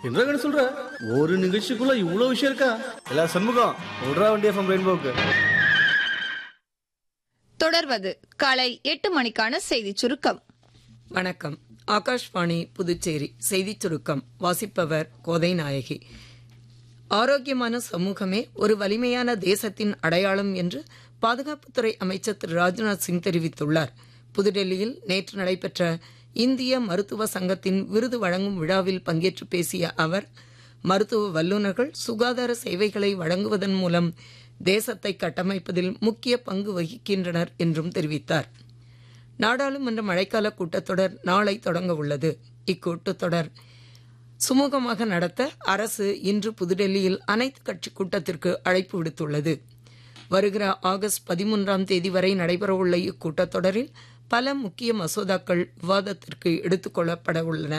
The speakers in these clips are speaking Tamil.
என்ன சொல்ற ஒரு நிகழ்ச்சிக்குள்ள இவ்வளவு விஷயம் இருக்கா எல்லா சண்முகம் விடுறா வண்டி எஃப்எம் ரெயின்போக்கு தொடர்வது காலை எட்டு மணிக்கான செய்திச் சுருக்கம் வணக்கம் ஆகாஷ்வாணி புதுச்சேரி செய்திச் சுருக்கம் வாசிப்பவர் கோதை நாயகி ஆரோக்கியமான சமூகமே ஒரு வலிமையான தேசத்தின் அடையாளம் என்று பாதுகாப்புத்துறை அமைச்சர் திரு ராஜ்நாத் சிங் தெரிவித்துள்ளார் புதுடெல்லியில் நேற்று நடைபெற்ற இந்திய மருத்துவ சங்கத்தின் விருது வழங்கும் விழாவில் பங்கேற்று பேசிய அவர் மருத்துவ வல்லுநர்கள் சுகாதார சேவைகளை வழங்குவதன் மூலம் தேசத்தை கட்டமைப்பதில் முக்கிய பங்கு வகிக்கின்றனர் என்றும் தெரிவித்தார் நாடாளுமன்ற மழைக்கால கூட்டத்தொடர் நாளை தொடங்க உள்ளது இக்கூட்டத்தொடர் சுமூகமாக நடத்த அரசு இன்று புதுடெல்லியில் அனைத்து கட்சி கூட்டத்திற்கு அழைப்பு விடுத்துள்ளது வருகிற ஆகஸ்ட் பதிமூன்றாம் தேதி வரை நடைபெறவுள்ள இக்கூட்டத்தொடரில் பல முக்கிய மசோதாக்கள் விவாதத்திற்கு எடுத்துக் கொள்ளப்பட உள்ளன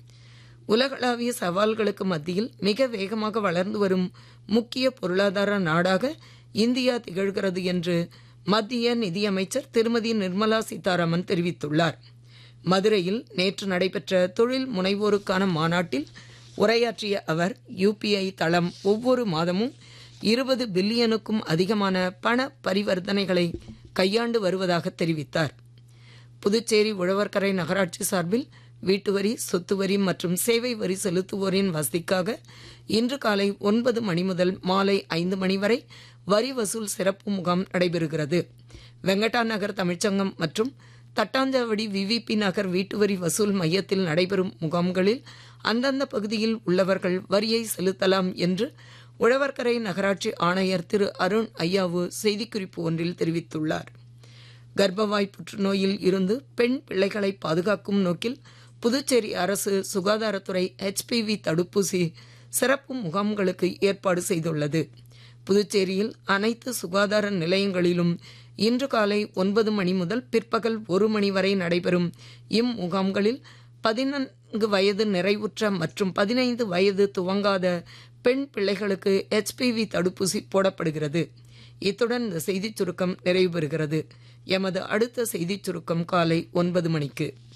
உலகளாவிய சவால்களுக்கு மத்தியில் மிக வேகமாக வளர்ந்து வரும் முக்கிய பொருளாதார நாடாக இந்தியா திகழ்கிறது என்று மத்திய நிதியமைச்சர் திருமதி நிர்மலா சீதாராமன் தெரிவித்துள்ளார் மதுரையில் நேற்று நடைபெற்ற தொழில் முனைவோருக்கான மாநாட்டில் உரையாற்றிய அவர் யுபிஐ தளம் ஒவ்வொரு மாதமும் இருபது பில்லியனுக்கும் அதிகமான பண பரிவர்த்தனைகளை கையாண்டு வருவதாக தெரிவித்தார் புதுச்சேரி உழவர்கரை நகராட்சி சார்பில் வீட்டு வரி சொத்து வரி மற்றும் சேவை வரி செலுத்துவோரின் வசதிக்காக இன்று காலை ஒன்பது மணி முதல் மாலை ஐந்து மணி வரை வரி வசூல் சிறப்பு முகாம் நடைபெறுகிறது வெங்கடா நகர் தமிழ்ச்சங்கம் மற்றும் தட்டாஞ்சாவடி விவிபி நகர் வீட்டு வரி வசூல் மையத்தில் நடைபெறும் முகாம்களில் அந்தந்த பகுதியில் உள்ளவர்கள் வரியை செலுத்தலாம் என்று உழவர்கரை நகராட்சி ஆணையர் திரு அருண் ஐயாவு செய்திக்குறிப்பு ஒன்றில் தெரிவித்துள்ளார் கர்ப்பவாய் புற்றுநோயில் இருந்து பெண் பிள்ளைகளை பாதுகாக்கும் நோக்கில் புதுச்சேரி அரசு சுகாதாரத்துறை ஹெச்பிவி தடுப்பூசி சிறப்பு முகாம்களுக்கு ஏற்பாடு செய்துள்ளது புதுச்சேரியில் அனைத்து சுகாதார நிலையங்களிலும் இன்று காலை ஒன்பது மணி முதல் பிற்பகல் ஒரு மணி வரை நடைபெறும் இம்முகாம்களில் பதினான்கு வயது நிறைவுற்ற மற்றும் பதினைந்து வயது துவங்காத பெண் பிள்ளைகளுக்கு ஹெச்பிவி தடுப்பூசி போடப்படுகிறது இத்துடன் இந்த செய்திச் சுருக்கம் நிறைவு பெறுகிறது எமது அடுத்த செய்திச் சுருக்கம் காலை ஒன்பது மணிக்கு